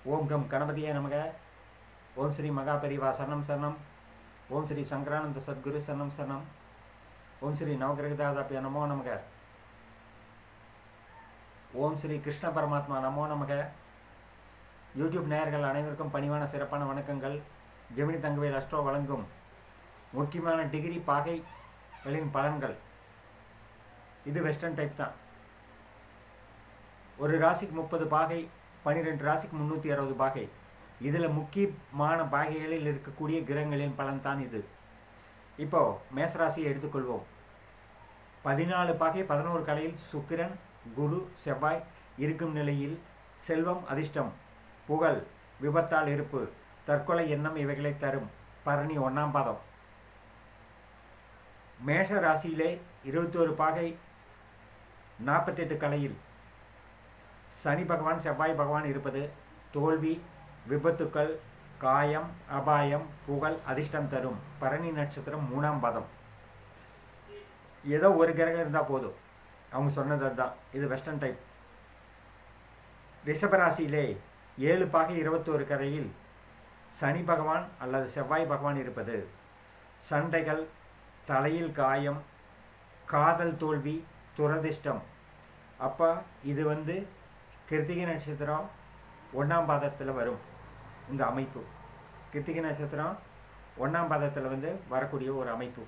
ஓம் come கணபதியே நமக ஓம் ஸ்ரீ மகாபரிவா சரணம் சரணம் ஓம் ஸ்ரீ சங்கரானந்த சத்குரு சரணம் சரணம் ஓம் ஸ்ரீ நவகிரகதாதாபிய நமோ நமக ஓம் ஸ்ரீ கிருஷ்ண பரமாத்மா நமோ நமக யூடியூப் நேயர்கள் அனைவருக்கும் பணிவான சிறப்பான வணக்கங்கள் ஜெமினி தங்கவேல் அஸ்ட்ரோ வழங்கும் முக்கியமான டிகிரி பாகைகளின் பலன்கள் இது வெஸ்டர்ன் டைப் தான் ஒரு ராசிக்கு முப்பது பாகை பன்னிரெண்டு ராசிக்கு முந்நூற்றி அறுபது பாகை இதில் முக்கியமான பாகைகளில் இருக்கக்கூடிய கிரகங்களின் பலன் தான் இது இப்போ மேசராசியை எடுத்துக்கொள்வோம் பதினாலு பாகை பதினோரு கலையில் சுக்கிரன் குரு செவ்வாய் இருக்கும் நிலையில் செல்வம் அதிர்ஷ்டம் புகழ் விபத்தால் இருப்பு தற்கொலை எண்ணம் இவைகளை தரும் பரணி ஒன்றாம் பாதம் மேஷ ராசியிலே இருபத்தோரு பாகை நாற்பத்தெட்டு கலையில் சனி பகவான் செவ்வாய் பகவான் இருப்பது தோல்வி விபத்துக்கள் காயம் அபாயம் புகழ் அதிர்ஷ்டம் தரும் பரணி நட்சத்திரம் மூணாம் பாதம் ஏதோ ஒரு கிரகம் இருந்தால் போதும் அவங்க சொன்னது அதுதான் இது வெஸ்டர்ன் டைப் ரிஷபராசியிலே ஏழு பாகை இருபத்தோரு கரையில் சனி பகவான் அல்லது செவ்வாய் பகவான் இருப்பது சண்டைகள் தலையில் காயம் காதல் தோல்வி துரதிர்ஷ்டம் அப்போ இது வந்து கிருத்திகை நட்சத்திரம் ஒன்றாம் பாதத்தில் வரும் இந்த அமைப்பு கிருத்திகை நட்சத்திரம் ஒன்றாம் பாதத்தில் வந்து வரக்கூடிய ஒரு அமைப்பு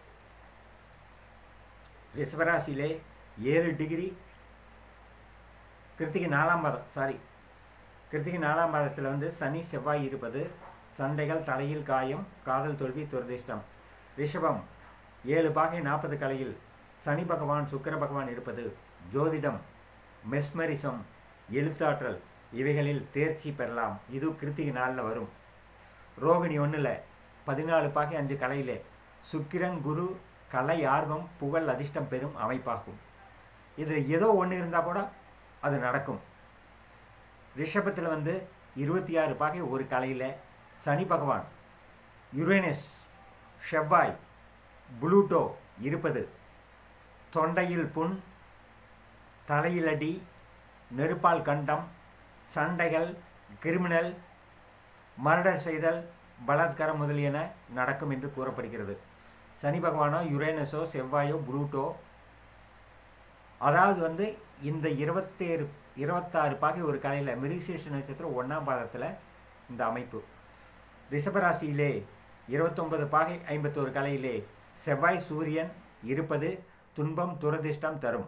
ரிஷபராசியிலே ஏழு டிகிரி கிருத்திகை நாலாம் பாதம் சாரி கிருத்திகை நாலாம் பாதத்தில் வந்து சனி செவ்வாய் இருப்பது சண்டைகள் தலையில் காயம் காதல் தோல்வி துரதிர்ஷ்டம் ரிஷபம் ஏழு பாகை நாற்பது கலையில் சனி பகவான் சுக்கர பகவான் இருப்பது ஜோதிடம் மெஸ்மரிசம் எழுத்தாற்றல் இவைகளில் தேர்ச்சி பெறலாம் இது கிருத்திகை நாளில் வரும் ரோகிணி ஒன்றில் பதினாலு பாகை அஞ்சு கலையில் சுக்கிரன் குரு கலை ஆர்வம் புகழ் அதிர்ஷ்டம் பெறும் அமைப்பாகும் இதில் ஏதோ ஒன்று இருந்தால் கூட அது நடக்கும் ரிஷபத்தில் வந்து இருபத்தி ஆறு பாகை ஒரு கலையில் சனி பகவான் யுரேனஸ் செவ்வாய் புளூட்டோ இருப்பது தொண்டையில் புண் தலையிலடி நெருப்பால் கண்டம் சண்டைகள் கிரிமினல் மர்டர் செய்தல் பலாத்காரம் முதலியன நடக்கும் என்று கூறப்படுகிறது சனி பகவானோ யுரேனஸோ செவ்வாயோ புளூட்டோ அதாவது வந்து இந்த இருபத்தேழு இருபத்தாறு பாகை ஒரு கலையில் மிருகசீர்ஷ நட்சத்திரம் ஒன்றாம் பாதத்தில் இந்த அமைப்பு ரிஷபராசியிலே இருபத்தொன்பது பாகை ஐம்பத்தோரு கலையிலே செவ்வாய் சூரியன் இருப்பது துன்பம் துரதிர்ஷ்டம் தரும்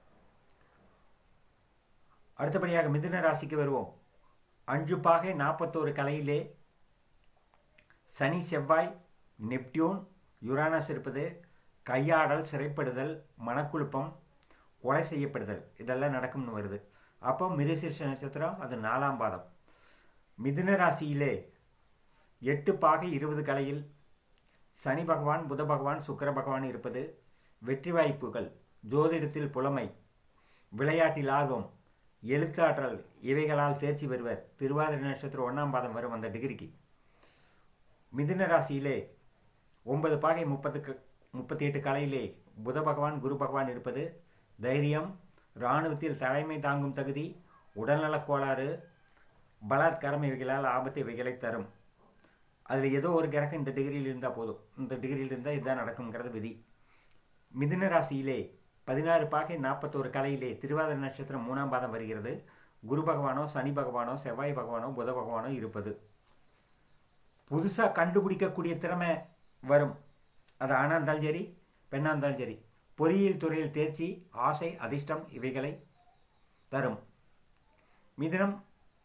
அடுத்தபடியாக மிதுன ராசிக்கு வருவோம் அஞ்சு பாகை நாற்பத்தோரு கலையிலே சனி செவ்வாய் நெப்டியூன் யுரானஸ் இருப்பது கையாடல் சிறைப்படுதல் மனக்குழப்பம் கொலை செய்யப்படுதல் இதெல்லாம் நடக்கும்னு வருது அப்போ மிருசீர்ஷ நட்சத்திரம் அது நாலாம் பாதம் மிதுன ராசியிலே எட்டு பாகை இருபது கலையில் சனி பகவான் புத பகவான் சுக்கர பகவான் இருப்பது வெற்றி வாய்ப்புகள் ஜோதிடத்தில் புலமை விளையாட்டில் ஆர்வம் எழுத்தாற்றல் இவைகளால் தேர்ச்சி பெறுவர் திருவாதிரை நட்சத்திரம் ஒன்றாம் பாதம் வரும் அந்த டிகிரிக்கு மிதுன ராசியிலே ஒன்பது பாகை முப்பத்துக்கு முப்பத்தி எட்டு கலையிலே புத பகவான் குரு பகவான் இருப்பது தைரியம் இராணுவத்தில் தலைமை தாங்கும் தகுதி உடல்நலக் கோளாறு பலாத்காரம் இவைகளால் ஆபத்து இவைகளை தரும் அதில் ஏதோ ஒரு கிரகம் இந்த டிகிரியில் இருந்தால் போதும் இந்த டிகிரியில் இருந்தால் இதுதான் நடக்குங்கிறது விதி மிதுன ராசியிலே பதினாறு பாகை நாற்பத்தோரு கலையிலே திருவாதிரை நட்சத்திரம் மூணாம் பாதம் வருகிறது குரு பகவானோ சனி பகவானோ செவ்வாய் பகவானோ புத பகவானோ இருப்பது புதுசாக கண்டுபிடிக்கக்கூடிய திறமை வரும் அது ஆணாக இருந்தாலும் சரி பெண்ணாக இருந்தாலும் சரி பொறியியல் துறையில் தேர்ச்சி ஆசை அதிர்ஷ்டம் இவைகளை தரும் மிதினம்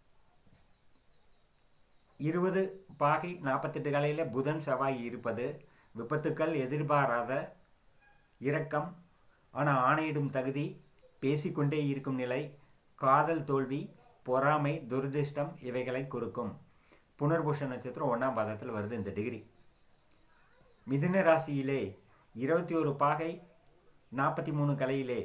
இருபது பாகை நாற்பத்தெட்டு கலையில் புதன் செவ்வாய் இருப்பது விபத்துக்கள் எதிர்பாராத இரக்கம் ஆனால் ஆணையிடும் தகுதி பேசிக்கொண்டே இருக்கும் நிலை காதல் தோல்வி பொறாமை துரதிர்ஷ்டம் இவைகளை கொடுக்கும் புனர்பூஷ நட்சத்திரம் ஒன்றாம் பாதத்தில் வருது இந்த டிகிரி மிதுன ராசியிலே இருபத்தி ஒரு பாகை நாற்பத்தி மூணு கலையிலே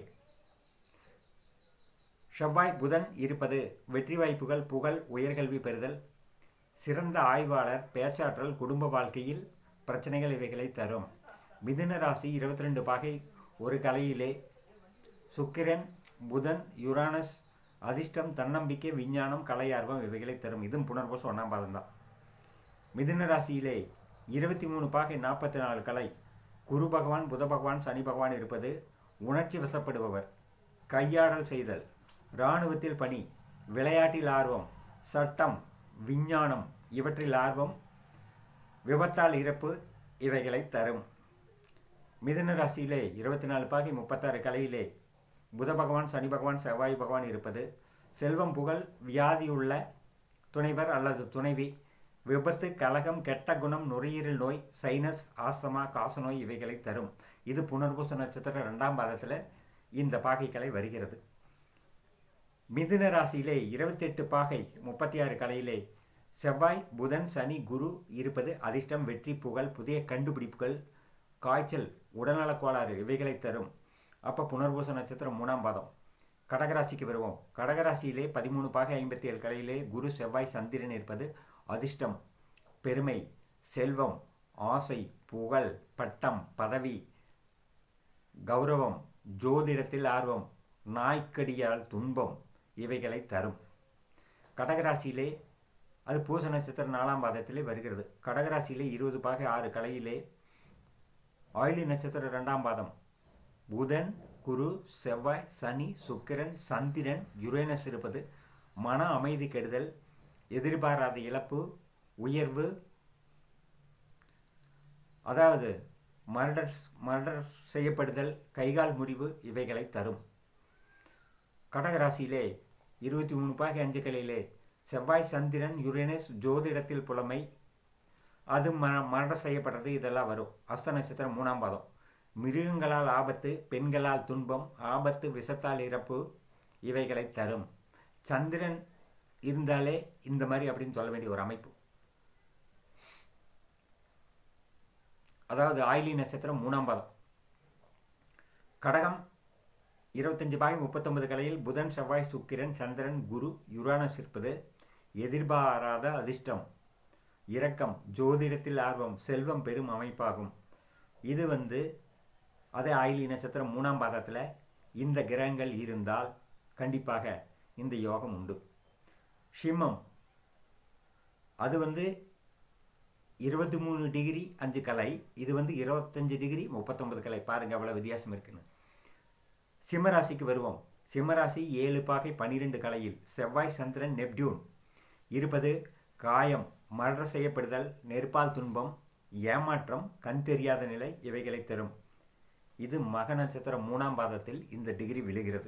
செவ்வாய் புதன் இருப்பது வெற்றி வாய்ப்புகள் புகழ் உயர்கல்வி பெறுதல் சிறந்த ஆய்வாளர் பேச்சாற்றல் குடும்ப வாழ்க்கையில் பிரச்சனைகள் இவைகளை தரும் மிதுன ராசி இருபத்தி ரெண்டு பாகை ஒரு கலையிலே சுக்கிரன் புதன் யுரானஸ் அதிர்ஷ்டம் தன்னம்பிக்கை விஞ்ஞானம் கலையார்வம் இவைகளை தரும் இதுவும் புனர்பூசம் ஒன்றாம் பாதம் தான் மிதுன ராசியிலே இருபத்தி மூணு பாகை நாற்பத்தி நாலு கலை குரு பகவான் புத பகவான் சனி பகவான் இருப்பது உணர்ச்சி வசப்படுபவர் கையாடல் செய்தல் இராணுவத்தில் பணி விளையாட்டில் ஆர்வம் சட்டம் விஞ்ஞானம் இவற்றில் ஆர்வம் விபத்தால் இறப்பு இவைகளை தரும் மிதுன ராசியிலே இருபத்தி நாலு பாகை முப்பத்தாறு கலையிலே புத பகவான் சனி பகவான் செவ்வாய் பகவான் இருப்பது செல்வம் புகழ் வியாதியுள்ள துணைவர் அல்லது துணைவி விபத்து கலகம் கெட்ட குணம் நுரையீரல் நோய் சைனஸ் ஆஸ்தமா காசநோய் இவைகளை தரும் இது புனர்பூச நட்சத்திர ரெண்டாம் பாதத்தில் இந்த பாகைக்கலை வருகிறது மிதுன ராசியிலே இருபத்தெட்டு பாகை முப்பத்தி ஆறு கலையிலே செவ்வாய் புதன் சனி குரு இருப்பது அதிர்ஷ்டம் வெற்றி புகழ் புதிய கண்டுபிடிப்புகள் காய்ச்சல் உடல்நலக் கோளாறு இவைகளை தரும் அப்போ புனர்பூச நட்சத்திரம் மூணாம் பாதம் கடகராசிக்கு வருவோம் கடகராசியிலே பதிமூணு பாகை ஐம்பத்தி ஏழு கலையிலே குரு செவ்வாய் சந்திரன் இருப்பது அதிர்ஷ்டம் பெருமை செல்வம் ஆசை புகழ் பட்டம் பதவி கௌரவம் ஜோதிடத்தில் ஆர்வம் நாய்க்கடியால் துன்பம் இவைகளை தரும் கடகராசியிலே அது பூச நட்சத்திரம் நாலாம் பாதத்திலே வருகிறது கடகராசியிலே இருபது பாகை ஆறு கலையிலே ஆயிலி நட்சத்திரம் ரெண்டாம் பாதம் புதன் குரு செவ்வாய் சனி சுக்கிரன் சந்திரன் யுரேனஸ் இருப்பது மன அமைதி கெடுதல் எதிர்பாராத இழப்பு உயர்வு அதாவது மர்டர் மர்டர் செய்யப்படுதல் கைகால் முறிவு இவைகளை தரும் கடகராசியிலே இருபத்தி மூணு பாகை அஞ்சு கிளையிலே செவ்வாய் சந்திரன் யுரேனஸ் ஜோதிடத்தில் புலமை அது ம மரணம் செய்யப்படுறது இதெல்லாம் வரும் அஸ்த நட்சத்திரம் மூணாம் பாதம் மிருகங்களால் ஆபத்து பெண்களால் துன்பம் ஆபத்து விஷத்தால் இறப்பு இவைகளை தரும் சந்திரன் இருந்தாலே இந்த மாதிரி அப்படின்னு சொல்ல வேண்டிய ஒரு அமைப்பு அதாவது ஆயிலி நட்சத்திரம் மூணாம் பாதம் கடகம் இருபத்தஞ்சு பாய் முப்பத்தொன்பது கலையில் புதன் செவ்வாய் சுக்கிரன் சந்திரன் குரு யுரானஸ் இருப்பது எதிர்பாராத அதிர்ஷ்டம் இரக்கம் ஜோதிடத்தில் ஆர்வம் செல்வம் பெரும் அமைப்பாகும் இது வந்து அதே ஆயிலி நட்சத்திரம் மூணாம் பாதத்தில் இந்த கிரகங்கள் இருந்தால் கண்டிப்பாக இந்த யோகம் உண்டு சிம்மம் அது வந்து இருபத்தி மூணு டிகிரி அஞ்சு கலை இது வந்து இருபத்தஞ்சு டிகிரி முப்பத்தொன்பது கலை பாருங்கள் அவ்வளோ வித்தியாசம் இருக்குன்னு சிம்மராசிக்கு வருவோம் சிம்மராசி ஏழு பாகை பனிரெண்டு கலையில் செவ்வாய் சந்திரன் நெப்டியூன் இருப்பது காயம் மரணம் செய்யப்படுதல் நெருப்பால் துன்பம் ஏமாற்றம் கண் தெரியாத நிலை இவைகளை தரும் இது மக நட்சத்திரம் மூணாம் பாதத்தில் இந்த டிகிரி விழுகிறது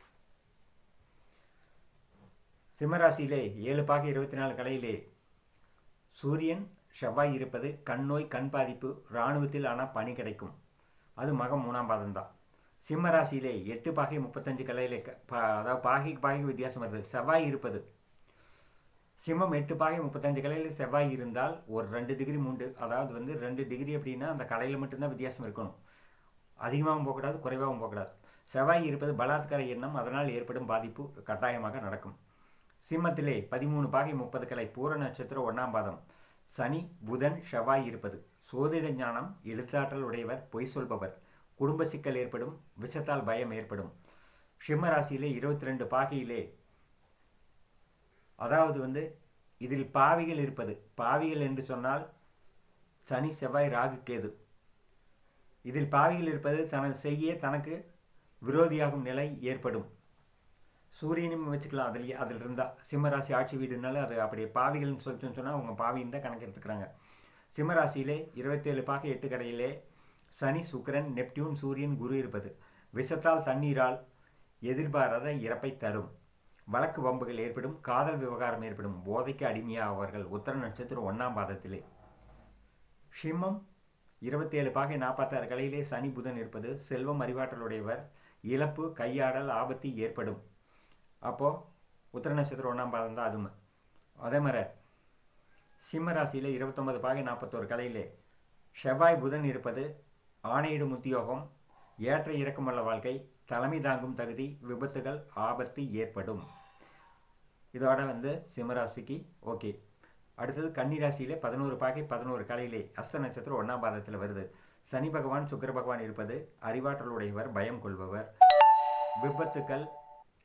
சிம்மராசியிலே ஏழு பாகை இருபத்தி நாலு கலையிலே சூரியன் செவ்வாய் இருப்பது கண் நோய் கண் பாதிப்பு இராணுவத்தில் ஆனால் பணி கிடைக்கும் அது மகம் மூணாம் பாதம் தான் சிம்ம ராசியிலே எட்டு பாகை முப்பத்தஞ்சு கலையிலே க- பா- அதாவது பாகைக்கு பாகை வித்தியாசம் வருது செவ்வாய் இருப்பது சிம்மம் எட்டு பாகை முப்பத்தஞ்சு கலையில் செவ்வாய் இருந்தால் ஒரு ரெண்டு டிகிரி மூன்று அதாவது வந்து ரெண்டு டிகிரி அப்படின்னா அந்த கலையில் மட்டும்தான் வித்தியாசம் இருக்கணும் அதிகமாகவும் போகக்கூடாது குறைவாகவும் போகக்கூடாது செவ்வாய் இருப்பது பலாத்கார எண்ணம் அதனால் ஏற்படும் பாதிப்பு கட்டாயமாக நடக்கும் சிம்மத்திலே பதிமூணு பாகை முப்பது கலை பூர நட்சத்திரம் ஒன்றாம் பாதம் சனி புதன் செவ்வாய் இருப்பது சோதிட ஞானம் எழுத்தாற்றல் உடையவர் பொய் சொல்பவர் குடும்ப சிக்கல் ஏற்படும் விஷத்தால் பயம் ஏற்படும் சிம்ம ராசியிலே இருபத்தி ரெண்டு பாகையிலே அதாவது வந்து இதில் பாவிகள் இருப்பது பாவிகள் என்று சொன்னால் சனி செவ்வாய் ராகு கேது இதில் பாவிகள் இருப்பது தனது செய்ய தனக்கு விரோதியாகும் நிலை ஏற்படும் சூரியனும் வச்சுக்கலாம் அதில் அதில் இருந்தால் சிம்மராசி ஆட்சி வீடுனால அது அப்படி பாவிகள்னு சொல்லிட்டு சொன்னால் அவங்க பாவின்னு தான் கணக்கு எடுத்துக்கிறாங்க சிம்மராசியிலே இருபத்தேழு பாகை எட்டு கடையிலே சனி சுக்கிரன் நெப்டியூன் சூரியன் குரு இருப்பது விஷத்தால் தண்ணீரால் எதிர்பாராத இறப்பை தரும் வழக்கு வம்புகள் ஏற்படும் காதல் விவகாரம் ஏற்படும் போதைக்கு அடிமையாவார்கள் உத்தர நட்சத்திரம் ஒன்றாம் பாதத்திலே சிம்மம் இருபத்தேழு பாகை நாற்பத்தாறு கலையிலே சனி புதன் இருப்பது செல்வம் அறிவாற்றலுடையவர் இழப்பு கையாடல் ஆபத்து ஏற்படும் அப்போது உத்தர நட்சத்திரம் ஒன்றாம் பாதம் தான் அதுவும் அதே மாதிரி சிம்ம ராசியில் இருபத்தொன்பது பாகை நாற்பத்தோரு கலையிலே செவ்வாய் புதன் இருப்பது ஆணையிடும் உத்தியோகம் ஏற்ற இறக்கமுள்ள வாழ்க்கை தலைமை தாங்கும் தகுதி விபத்துகள் ஆபத்து ஏற்படும் இதோட வந்து சிம்மராசிக்கு ஓகே அடுத்தது கன்னிராசியிலே பதினோரு பாகை பதினோரு கலையிலே அஸ்த நட்சத்திரம் ஒன்றாம் பாதத்தில் வருது சனி பகவான் சுக்கிர பகவான் இருப்பது அறிவாற்றலுடையவர் பயம் கொள்பவர் விபத்துக்கள்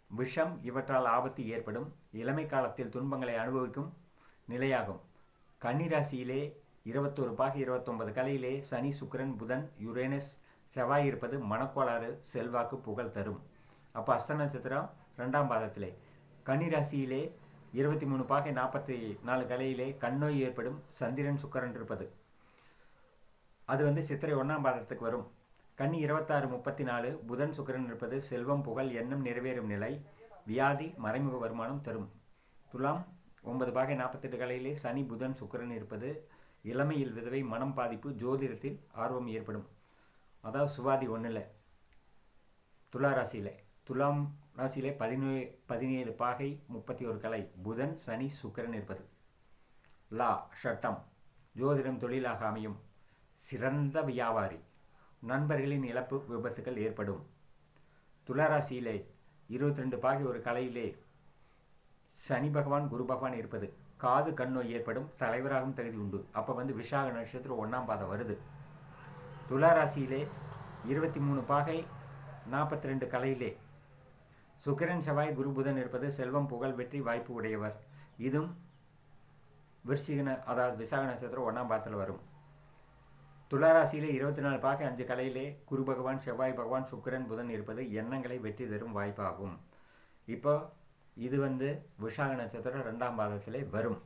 விஷம் இவற்றால் ஆபத்து ஏற்படும் இளமை காலத்தில் துன்பங்களை அனுபவிக்கும் நிலையாகும் கன்னிராசியிலே இருபத்தோரு பாகி இருபத்தொன்பது கலையிலே சனி சுக்கிரன் புதன் யுரேனஸ் செவ்வாய் இருப்பது மனக்கோளாறு செல்வாக்கு புகழ் தரும் அப்போ அஸ்த நட்சத்திரம் ரெண்டாம் பாதத்திலே கன்னிராசியிலே இருபத்தி மூணு பாகை நாற்பத்தி நாலு கலையிலே கண்ணோய் ஏற்படும் சந்திரன் சுக்கரன் இருப்பது அது வந்து சித்திரை ஒன்றாம் பாதத்துக்கு வரும் கன்னி இருபத்தாறு முப்பத்தி நாலு புதன் சுக்கிரன் இருப்பது செல்வம் புகழ் எண்ணம் நிறைவேறும் நிலை வியாதி மறைமுக வருமானம் தரும் துலாம் ஒன்பது பாகை நாற்பத்தெட்டு கலையிலே சனி புதன் சுக்கிரன் இருப்பது இளமையில் விதவை மனம் பாதிப்பு ஜோதிடத்தில் ஆர்வம் ஏற்படும் அதாவது சுவாதி ஒன்றில் துலா ராசியில் துலாம் ராசியிலே பதினேழு பதினேழு பாகை முப்பத்தி ஒரு கலை புதன் சனி சுக்கிரன் இருப்பது லா சட்டம் ஜோதிடம் தொழிலாக அமையும் சிறந்த வியாபாரி நண்பர்களின் இழப்பு விபத்துகள் ஏற்படும் துளாராசியிலே இருபத்தி ரெண்டு பாகை ஒரு கலையிலே சனி பகவான் குரு பகவான் இருப்பது காது கண்ணோய் ஏற்படும் தலைவராகவும் தகுதி உண்டு அப்போ வந்து விஷாக நட்சத்திரம் ஒன்றாம் பாதம் வருது துளாராசியிலே இருபத்தி மூணு பாகை நாற்பத்தி ரெண்டு கலையிலே சுக்கிரன் செவ்வாய் குரு புதன் இருப்பது செல்வம் புகழ் வெற்றி வாய்ப்பு உடையவர் இதுவும் விருச்சிகன அதாவது விசாக நட்சத்திரம் ஒன்றாம் பாதத்தில் வரும் துளாராசியிலே இருபத்தி நாலு பாகை அஞ்சு கலையிலே குரு பகவான் செவ்வாய் பகவான் சுக்கிரன் புதன் இருப்பது எண்ணங்களை வெற்றி தரும் வாய்ப்பாகும் இப்போ இது வந்து விஷாக நட்சத்திரம் ரெண்டாம் பாதத்திலே வரும்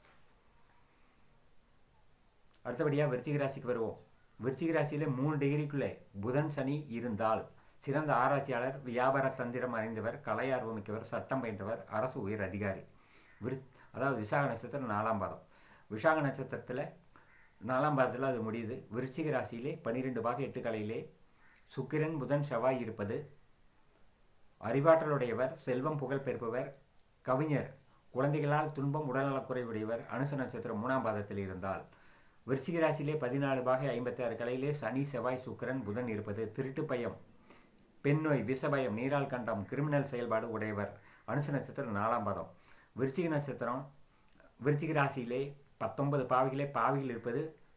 அடுத்தபடியாக விருச்சிக ராசிக்கு வருவோம் விருச்சிக ராசியிலே மூணு டிகிரிக்குள்ளே புதன் சனி இருந்தால் சிறந்த ஆராய்ச்சியாளர் வியாபார தந்திரம் அறிந்தவர் கலை ஆர்வமிக்கவர் சட்டம் பயின்றவர் அரசு உயர் அதிகாரி விரு அதாவது விசாக நட்சத்திரம் நாலாம் பாதம் விசாக நட்சத்திரத்தில் நாலாம் பாதத்தில் அது முடியுது விருச்சிக ராசியிலே பன்னிரெண்டு பாக எட்டு கலையிலே சுக்கிரன் புதன் செவ்வாய் இருப்பது அறிவாற்றலுடையவர் செல்வம் புகழ் பெறுபவர் கவிஞர் குழந்தைகளால் துன்பம் உடல்நலக்குறைவுடையவர் அனுச நட்சத்திரம் மூணாம் பாதத்தில் இருந்தால் விருச்சிக ராசியிலே பதினாலு பாகை ஐம்பத்தி ஆறு கலையிலே சனி செவ்வாய் சுக்கிரன் புதன் இருப்பது திருட்டு பயம் பெண் நோய் விஷபயம் நீரால் கண்டம் கிரிமினல் செயல்பாடு உடையவர் அனுச நட்சத்திரம் நாலாம் பாதம் விருச்சிக நட்சத்திரம் விருச்சிக ராசியிலே பத்தொன்பது பாவிகளே பாவிகள் இருப்பது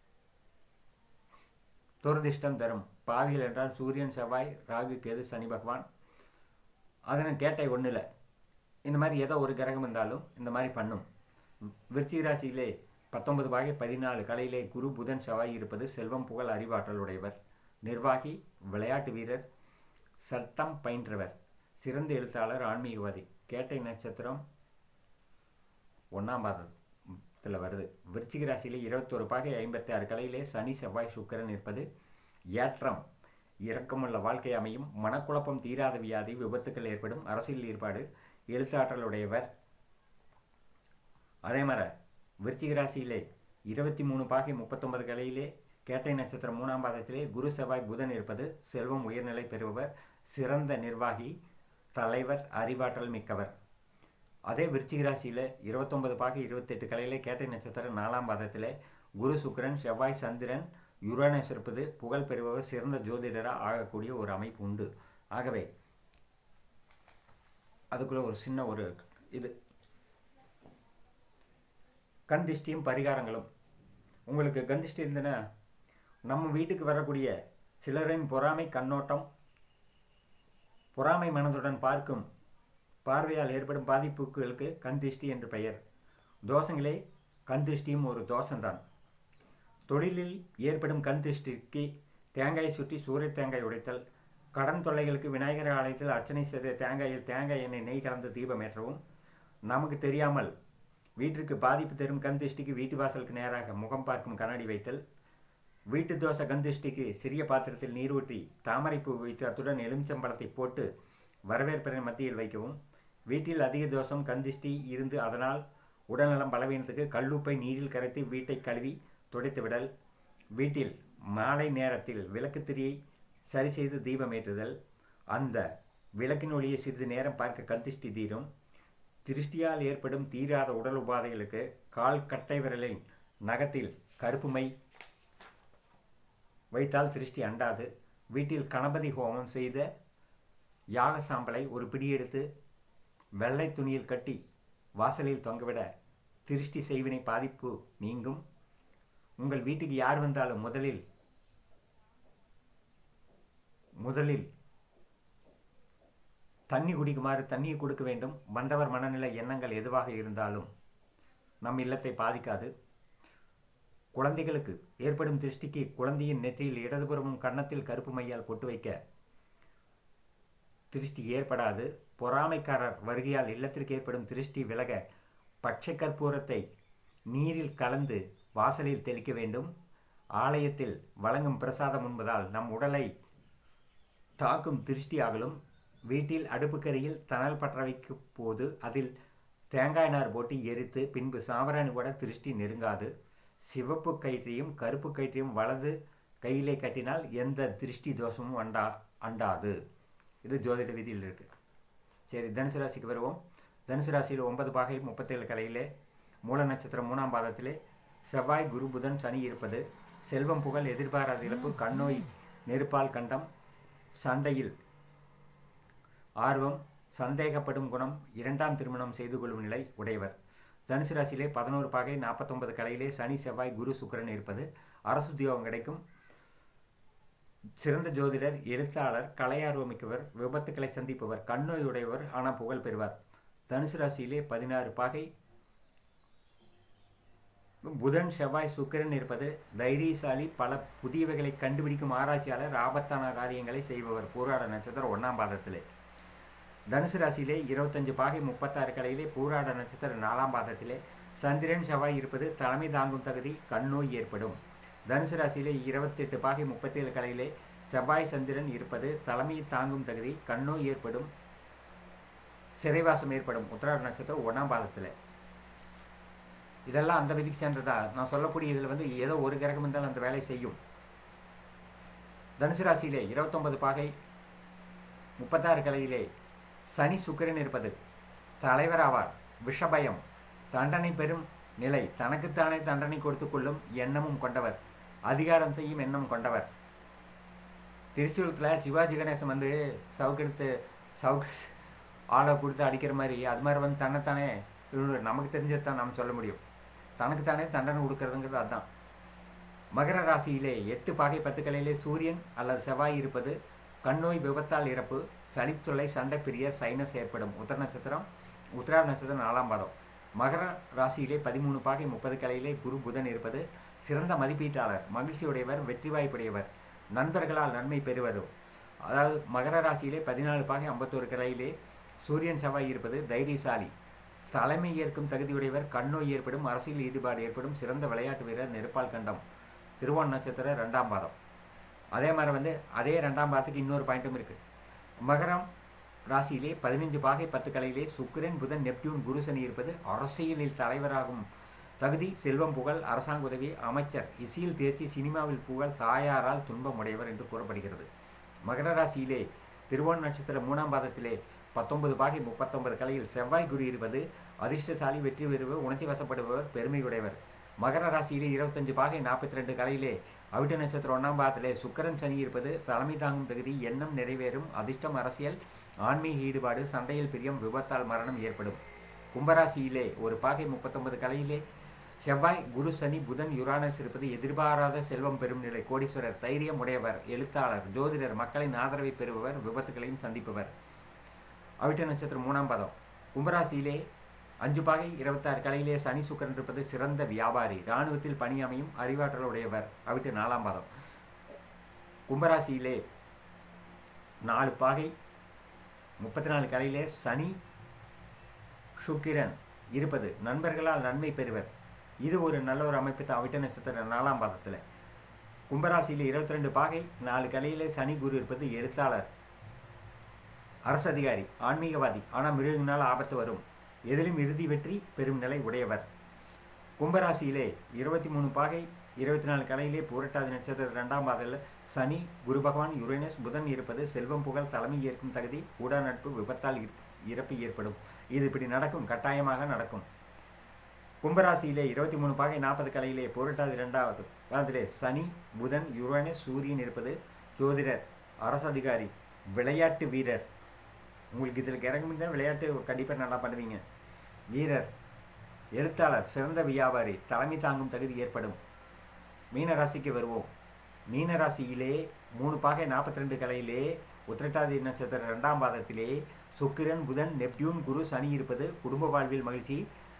துரதிர்ஷ்டம் தரும் பாவிகள் என்றால் சூரியன் செவ்வாய் ராகு கேது சனி பகவான் அதனை கேட்டை ஒன்றில் இந்த மாதிரி ஏதோ ஒரு கிரகம் இருந்தாலும் இந்த மாதிரி பண்ணும் விருச்சிக ராசியிலே பத்தொன்பது பாகை பதினாலு கலையிலே குரு புதன் செவ்வாய் இருப்பது செல்வம் புகழ் அறிவாற்றல் உடையவர் நிர்வாகி விளையாட்டு வீரர் சட்டம் பயின்றவர் சிறந்த எழுத்தாளர் ஆன்மீகவாதி கேட்டை நட்சத்திரம் ஒன்றாம் பாதத்தில் வருது விருச்சிக ராசியிலே இருபத்தொரு பாகை ஐம்பத்தி ஆறு கலையிலே சனி செவ்வாய் சுக்கரன் இருப்பது ஏற்றம் இரக்கமுள்ள வாழ்க்கை அமையும் மனக்குழப்பம் தீராத வியாதி விபத்துக்கள் ஏற்படும் அரசியல் ஈடுபாடு எழுத்தாற்றலுடையவர் அதே மாதிரி விருச்சிக ராசியிலே இருபத்தி மூணு பாகை முப்பத்தொன்பது கலையிலே கேட்டை நட்சத்திரம் மூணாம் பாதத்திலே குரு செவ்வாய் புதன் இருப்பது செல்வம் உயர்நிலை பெறுபவர் சிறந்த நிர்வாகி தலைவர் அறிவாற்றல் மிக்கவர் அதே விருச்சிக ராசியில் இருபத்தொன்பது பாகை இருபத்தெட்டு கலையிலே கேட்டை நட்சத்திரம் நாலாம் பாதத்திலே குரு சுக்கிரன் செவ்வாய் சந்திரன் யுரானஸ் இருப்பது புகழ் பெறுபவர் சிறந்த ஜோதிடராக ஆகக்கூடிய ஒரு அமைப்பு உண்டு ஆகவே அதுக்குள்ள ஒரு சின்ன ஒரு இது கந்திஷ்டியும் பரிகாரங்களும் உங்களுக்கு கந்திஷ்டி இருந்ததுன்னா நம்ம வீட்டுக்கு வரக்கூடிய சிலரின் பொறாமை கண்ணோட்டம் பொறாமை மனதுடன் பார்க்கும் பார்வையால் ஏற்படும் பாதிப்புகளுக்கு கந்திஷ்டி என்று பெயர் தோஷங்களே கந்திஷ்டியும் ஒரு தோஷம்தான் தொழிலில் ஏற்படும் கந்திஷ்டிக்கு தேங்காயை சுற்றி சூரிய தேங்காய் உடைத்தல் கடன் தொல்லைகளுக்கு விநாயகர் ஆலயத்தில் அர்ச்சனை செய்த தேங்காயில் தேங்காய் எண்ணெய் நெய் கலந்து தீபம் ஏற்றவும் நமக்கு தெரியாமல் வீட்டிற்கு பாதிப்பு தரும் கந்திஷ்டிக்கு வீட்டு வாசலுக்கு நேராக முகம் பார்க்கும் கண்ணாடி வைத்தல் வீட்டு தோசை கந்திஷ்டிக்கு சிறிய பாத்திரத்தில் நீர் ஊற்றி தாமரைப்பூ வைத்து அத்துடன் எலுமிச்சம்பழத்தை போட்டு வரவேற்பரின் மத்தியில் வைக்கவும் வீட்டில் அதிக தோஷம் கந்திஷ்டி இருந்து அதனால் உடல்நலம் பலவீனத்துக்கு கல்லுப்பை நீரில் கரைத்து வீட்டை கழுவி துடைத்து விடல் வீட்டில் மாலை நேரத்தில் விளக்கு திரியை சரி செய்து தீபம் ஏற்றுதல் அந்த விளக்கின் ஒளியை சிறிது நேரம் பார்க்க கந்திஷ்டி தீரும் திருஷ்டியால் ஏற்படும் தீராத உடல் உபாதைகளுக்கு கால் கட்டை விரலின் நகத்தில் கருப்பு மை வைத்தால் திருஷ்டி அண்டாது வீட்டில் கணபதி ஹோமம் செய்த யாக சாம்பலை ஒரு பிடி எடுத்து வெள்ளை துணியில் கட்டி வாசலில் தொங்கவிட திருஷ்டி செய்வினை பாதிப்பு நீங்கும் உங்கள் வீட்டுக்கு யார் வந்தாலும் முதலில் முதலில் தண்ணி குடிக்குமாறு தண்ணியை கொடுக்க வேண்டும் வந்தவர் மனநிலை எண்ணங்கள் எதுவாக இருந்தாலும் நம் இல்லத்தை பாதிக்காது குழந்தைகளுக்கு ஏற்படும் திருஷ்டிக்கு குழந்தையின் நெற்றியில் இடதுபுறமும் கன்னத்தில் கருப்பு மையால் கொட்டு வைக்க திருஷ்டி ஏற்படாது பொறாமைக்காரர் வருகையால் இல்லத்திற்கு ஏற்படும் திருஷ்டி விலக பச்சை கற்பூரத்தை நீரில் கலந்து வாசலில் தெளிக்க வேண்டும் ஆலயத்தில் வழங்கும் பிரசாதம் உண்பதால் நம் உடலை தாக்கும் திருஷ்டி அகலும் வீட்டில் அடுப்புக்கரியில் தணல் பற்ற வைக்கும் போது அதில் தேங்காய் நார் போட்டு எரித்து பின்பு சாம்பிராணி கூட திருஷ்டி நெருங்காது சிவப்பு கயிற்றையும் கருப்பு கயிற்றையும் வலது கையிலே கட்டினால் எந்த திருஷ்டி தோஷமும் அண்டா அண்டாது இது ஜோதிட விதியில் இருக்கு சரி தனுசு ராசிக்கு வருவோம் தனுசு ராசியில் ஒன்பது பாகை முப்பத்தேழு கலையிலே மூல நட்சத்திரம் மூணாம் பாதத்திலே செவ்வாய் குரு புதன் சனி இருப்பது செல்வம் புகழ் எதிர்பாராத இழப்பு கண்ணோய் நெருப்பால் கண்டம் சந்தையில் ஆர்வம் சந்தேகப்படும் குணம் இரண்டாம் திருமணம் செய்து கொள்ளும் நிலை உடையவர் தனுசு ராசியிலே பதினோரு பாகை நாற்பத்தொன்பது கலையிலே சனி செவ்வாய் குரு சுக்கிரன் இருப்பது அரசு உத்தியோகம் கிடைக்கும் சிறந்த ஜோதிடர் எழுத்தாளர் கலையார்வமிக்கவர் விபத்துக்களை சந்திப்பவர் கண்ணோய் உடையவர் ஆனால் புகழ் பெறுவார் தனுசு ராசியிலே பதினாறு பாகை புதன் செவ்வாய் சுக்கிரன் இருப்பது தைரியசாலி பல புதியவைகளை கண்டுபிடிக்கும் ஆராய்ச்சியாளர் ஆபத்தான காரியங்களை செய்பவர் பூராட நட்சத்திரம் ஒன்றாம் பாதத்திலே தனுசு ராசியிலே இருபத்தஞ்சு பாகை முப்பத்தாறு கலையிலே பூராட நட்சத்திரம் நாலாம் பாதத்திலே சந்திரன் செவ்வாய் இருப்பது தலைமை தாங்கும் தகுதி கண்ணோய் ஏற்படும் தனுசு ராசியிலே இருபத்தெட்டு பாகை முப்பத்தேழு கலையிலே செவ்வாய் சந்திரன் இருப்பது தலைமை தாங்கும் தகுதி கண்ணோய் ஏற்படும் சிறைவாசம் ஏற்படும் உத்தராட நட்சத்திரம் ஒன்றாம் பாதத்தில் இதெல்லாம் அந்த விதிக்கு சேர்ந்ததா நான் சொல்லக்கூடிய இதில் வந்து ஏதோ ஒரு கிரகம் இருந்தாலும் அந்த வேலை செய்யும் தனுசு ராசியிலே இருபத்தொன்பது பாகை முப்பத்தாறு கலையிலே சனி சுக்கிரன் இருப்பது தலைவராவார் விஷபயம் தண்டனை பெறும் நிலை தனக்குத்தானே தண்டனை கொடுத்து கொள்ளும் எண்ணமும் கொண்டவர் அதிகாரம் செய்யும் எண்ணம் கொண்டவர் திருச்சூரத்தில் சிவாஜி கணேசன் வந்து சவுக்கெடுத்து சவுக்கு ஆளை கொடுத்து அடிக்கிற மாதிரி அது மாதிரி வந்து தன்னைத்தானே இவரு நமக்கு தெரிஞ்சது தான் நம்ம சொல்ல முடியும் தனக்குத்தானே தண்டனை கொடுக்கறதுங்கிறது அதுதான் மகர ராசியிலே எட்டு பாகை பத்து கலையிலே சூரியன் அல்லது செவ்வாய் இருப்பது கண்ணோய் விபத்தால் இறப்பு சளித்தொல்லை சண்டை பிரியர் சைனஸ் ஏற்படும் உத்தர நட்சத்திரம் உத்தராட நட்சத்திரம் நாலாம் பாதம் மகர ராசியிலே பதிமூணு பாகை முப்பது கலையிலே குரு புதன் இருப்பது சிறந்த மதிப்பீட்டாளர் மகிழ்ச்சியுடையவர் வெற்றி வாய்ப்புடையவர் நண்பர்களால் நன்மை பெறுவர் அதாவது மகர ராசியிலே பதினாலு பாகை ஐம்பத்தோரு கலையிலே சூரியன் செவ்வாய் இருப்பது தைரியசாலி தலைமை ஏற்கும் தகுதியுடையவர் கண்ணோய் ஏற்படும் அரசியல் ஈடுபாடு ஏற்படும் சிறந்த விளையாட்டு வீரர் நெருப்பால் கண்டம் திருவோண நட்சத்திரம் ரெண்டாம் பாதம் அதே மாதிரி வந்து அதே ரெண்டாம் பாதத்துக்கு இன்னொரு பாயிண்ட்டும் இருக்குது மகரம் ராசியிலே பதினஞ்சு பாகை பத்து கலையிலே சுக்கிரன் புதன் நெப்டியூன் குருசனி இருப்பது அரசியலில் தலைவராகும் தகுதி செல்வம் புகழ் அரசாங்க உதவி அமைச்சர் இசையில் தேர்ச்சி சினிமாவில் புகழ் தாயாரால் துன்பம் உடையவர் என்று கூறப்படுகிறது மகர ராசியிலே திருவோண நட்சத்திரம் மூணாம் பாதத்திலே பத்தொன்பது பாகை முப்பத்தொன்பது கலையில் செவ்வாய் குரு இருப்பது அதிர்ஷ்டசாலி வெற்றி பெறுவர் உணர்ச்சி வசப்படுபவர் பெருமையுடையவர் மகர ராசியிலே இருபத்தஞ்சு பாகை நாற்பத்தி ரெண்டு கலையிலே அவிட்ட நட்சத்திரம் ஒன்றாம் பாதத்திலே சுக்கரன் சனி இருப்பது தலைமை தாங்கும் தகுதி எண்ணம் நிறைவேறும் அதிர்ஷ்டம் அரசியல் ஆன்மீக ஈடுபாடு சண்டையில் பிரியம் விபத்தால் மரணம் ஏற்படும் கும்பராசியிலே ஒரு பாகை முப்பத்தொன்பது கலையிலே செவ்வாய் குரு சனி புதன் யுரானஸ் இருப்பது எதிர்பாராத செல்வம் பெறும் நிலை கோடீஸ்வரர் தைரியம் உடையவர் எழுத்தாளர் ஜோதிடர் மக்களின் ஆதரவை பெறுபவர் விபத்துகளையும் சந்திப்பவர் அவிட்ட நட்சத்திரம் மூணாம் பாதம் கும்பராசியிலே அஞ்சு பாகை இருபத்தாறு கலையிலே சனி சுக்கரன் இருப்பது சிறந்த வியாபாரி இராணுவத்தில் பணியமையும் அறிவாற்றல் உடையவர் அவிட்டு நாலாம் பாதம் கும்பராசியிலே நாலு பாகை முப்பத்தி நாலு கலையிலே சனி சுக்கிரன் இருப்பது நண்பர்களால் நன்மை பெறுவர் இது ஒரு நல்ல ஒரு அமைப்பு தான் அவிட்ட நட்சத்திரம் நாலாம் பாதத்தில் கும்பராசியில் இருபத்தி ரெண்டு பாகை நாலு கலையிலே சனி குரு இருப்பது எழுத்தாளர் அரசு அதிகாரி ஆன்மீகவாதி ஆனால் மிருகங்களால் ஆபத்து வரும் எதிலும் இறுதி வெற்றி பெறும் நிலை உடையவர் கும்பராசியிலே இருபத்தி மூணு பாகை இருபத்தி நாலு கலையிலே பூரட்டாதி நட்சத்திரம் ரெண்டாம் பாதையில் சனி குரு பகவான் யுரேனஸ் புதன் இருப்பது செல்வம் புகழ் தலைமை ஏற்கும் தகுதி ஊடா நட்பு விபத்தால் இறப்பு ஏற்படும் இது இப்படி நடக்கும் கட்டாயமாக நடக்கும் கும்பராசியிலே இருபத்தி மூணு பாகை நாற்பது கலையிலே பூரட்டாதி ரெண்டாவது காலத்திலே சனி புதன் யுரேனஸ் சூரியன் இருப்பது ஜோதிடர் அரசு அதிகாரி விளையாட்டு வீரர் உங்களுக்கு இதில் இறங்குமிருந்தால் விளையாட்டு கண்டிப்பாக நல்லா பண்ணுவீங்க வீரர் எழுத்தாளர் சிறந்த வியாபாரி தலைமை தாங்கும் தகுதி ஏற்படும் மீனராசிக்கு வருவோம் மீனராசியிலே மூணு பாகை நாற்பத்தி ரெண்டு கலையிலே உத்திரட்டாதி நட்சத்திரம் ரெண்டாம் பாதத்திலே சுக்கிரன் புதன் நெப்டியூன் குரு சனி இருப்பது குடும்ப வாழ்வில் மகிழ்ச்சி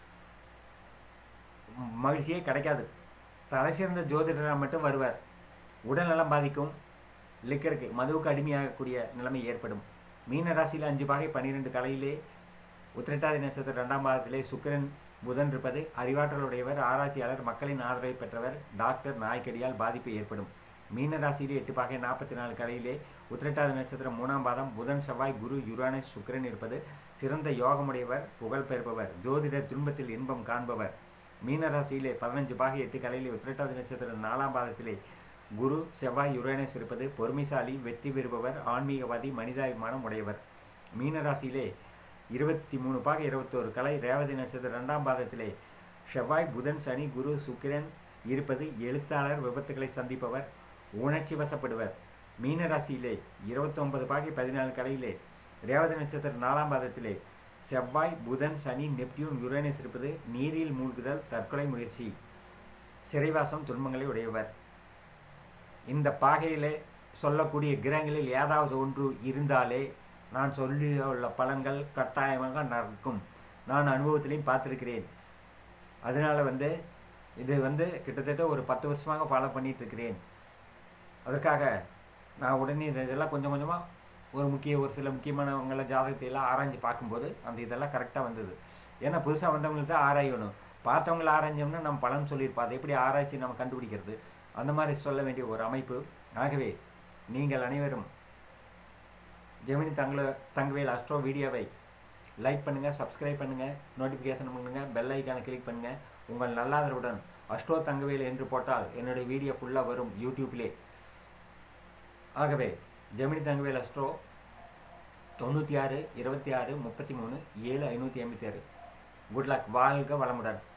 மகிழ்ச்சியே கிடைக்காது தலை சிறந்த ஜோதிடராக மட்டும் வருவார் உடல்நலம் பாதிக்கும் லிக்கருக்கு மதுவுக்கு அடிமையாகக்கூடிய நிலைமை ஏற்படும் மீன ராசியில் அஞ்சு பாகை பன்னிரெண்டு கலையிலே உத்திரட்டாதி நட்சத்திர ரெண்டாம் பாகத்திலே சுக்கிரன் புதன் இருப்பது அறிவாற்றலுடையவர் ஆராய்ச்சியாளர் மக்களின் ஆதரவை பெற்றவர் டாக்டர் நாய்க்கடியால் பாதிப்பு ஏற்படும் மீன ராசியிலே எட்டு பாகை நாற்பத்தி நாலு கலையிலே உத்திரட்டாதி நட்சத்திரம் மூணாம் பாதம் புதன் செவ்வாய் குரு யுரானஸ் சுக்கிரன் இருப்பது சிறந்த யோகமுடையவர் புகழ் பெறுபவர் ஜோதிடர் துன்பத்தில் இன்பம் காண்பவர் மீன ராசியிலே பதினஞ்சு பாகை எட்டு கலையிலே உத்திரட்டாதி நட்சத்திரம் நாலாம் பாதத்திலே குரு செவ்வாய் யுரேனஸ் இருப்பது பொறுமைசாலி வெற்றி பெறுபவர் ஆன்மீகவாதி மனிதாபிமானம் உடையவர் மீன ராசியிலே இருபத்தி மூணு பாக இருபத்தோரு கலை ரேவதி நட்சத்திரம் ரெண்டாம் பாதத்திலே செவ்வாய் புதன் சனி குரு சுக்கிரன் இருப்பது எழுத்தாளர் விபத்துகளை சந்திப்பவர் உணர்ச்சி வசப்படுவர் மீன ராசியிலே இருபத்தொன்பது பாகை பதினாலு கலையிலே ரேவதி நட்சத்திரம் நாலாம் பாதத்திலே செவ்வாய் புதன் சனி நெப்டியூன் யுரேனஸ் இருப்பது நீரில் மூழ்குதல் தற்கொலை முயற்சி சிறைவாசம் துன்பங்களை உடையவர் இந்த பாகையிலே சொல்லக்கூடிய கிரகங்களில் ஏதாவது ஒன்று இருந்தாலே நான் சொல்லியுள்ள பலன்கள் கட்டாயமாக நடக்கும் நான் அனுபவத்திலையும் பார்த்துருக்கிறேன் அதனால் வந்து இது வந்து கிட்டத்தட்ட ஒரு பத்து வருஷமாக ஃபாலோ பண்ணிட்டு இருக்கிறேன் அதற்காக நான் உடனே இந்த இதெல்லாம் கொஞ்சம் கொஞ்சமாக ஒரு முக்கிய ஒரு சில முக்கியமானவங்கள ஜாதகத்தை எல்லாம் ஆராய்ஞ்சு பார்க்கும்போது அந்த இதெல்லாம் கரெக்டாக வந்தது ஏன்னா புதுசாக வந்தவங்களுக்கு தான் ஆராயணும் பார்த்தவங்கள ஆராய்ஞ்சோம்னா நம்ம பலன் சொல்லியிருப்போம் அதை எப்படி ஆராய்ச்சி நம்ம கண்டுபிடிக்கிறது அந்த மாதிரி சொல்ல வேண்டிய ஒரு அமைப்பு ஆகவே நீங்கள் அனைவரும் ஜெமினி தங்கள தங்கவேல் அஸ்ட்ரோ வீடியோவை லைக் பண்ணுங்கள் சப்ஸ்கிரைப் பண்ணுங்கள் நோட்டிஃபிகேஷன் பண்ணுங்கள் பெல் ஐக்கானை கிளிக் பண்ணுங்கள் உங்கள் நல்லாதரவுடன் அஸ்ட்ரோ தங்கவேல் என்று போட்டால் என்னுடைய வீடியோ ஃபுல்லாக வரும் யூடியூப்லே ஆகவே ஜெமினி தங்கவேல் அஸ்ட்ரோ தொண்ணூற்றி ஆறு இருபத்தி ஆறு முப்பத்தி மூணு ஏழு ஐநூற்றி எண்பத்தி ஆறு குட் லக் வாழ்க வளமுடன்